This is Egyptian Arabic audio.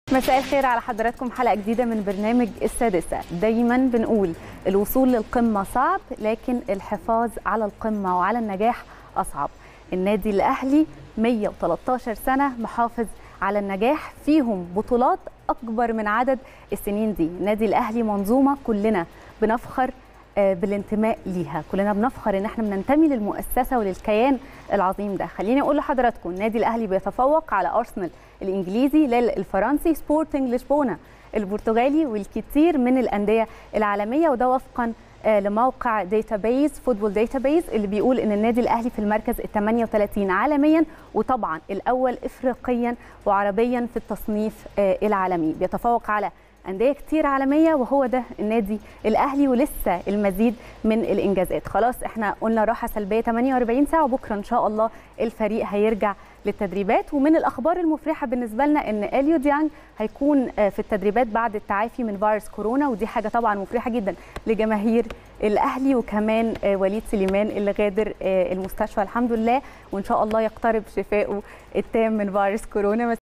مساء الخير على حضراتكم حلقة جديدة من برنامج السادسة دايما بنقول الوصول للقمة صعب لكن الحفاظ على القمة وعلى النجاح أصعب النادي الأهلي 113 سنة محافظ على النجاح فيهم بطولات أكبر من عدد السنين دي النادي الأهلي منظومة كلنا بنفخر بالانتماء ليها كلنا بنفخر ان احنا بننتمي للمؤسسه وللكيان العظيم ده خليني اقول لحضراتكم النادي الاهلي بيتفوق على ارسنال الانجليزي للفرنسي سبورتنج لشبونه البرتغالي والكثير من الانديه العالميه وده وفقا لموقع داتابيز فوتبول داتابيز اللي بيقول ان النادي الاهلي في المركز ال 38 عالميا وطبعا الاول افريقيا وعربيا في التصنيف العالمي بيتفوق على انديه كتير عالميه وهو ده النادي الاهلي ولسه المزيد من الانجازات خلاص احنا قلنا راحه سلبيه 48 ساعه وبكره ان شاء الله الفريق هيرجع للتدريبات ومن الاخبار المفرحه بالنسبه لنا ان اليو ديانج هيكون في التدريبات بعد التعافي من فيروس كورونا ودي حاجه طبعا مفرحه جدا لجماهير الاهلي وكمان وليد سليمان اللي غادر المستشفى الحمد لله وان شاء الله يقترب شفائه التام من فيروس كورونا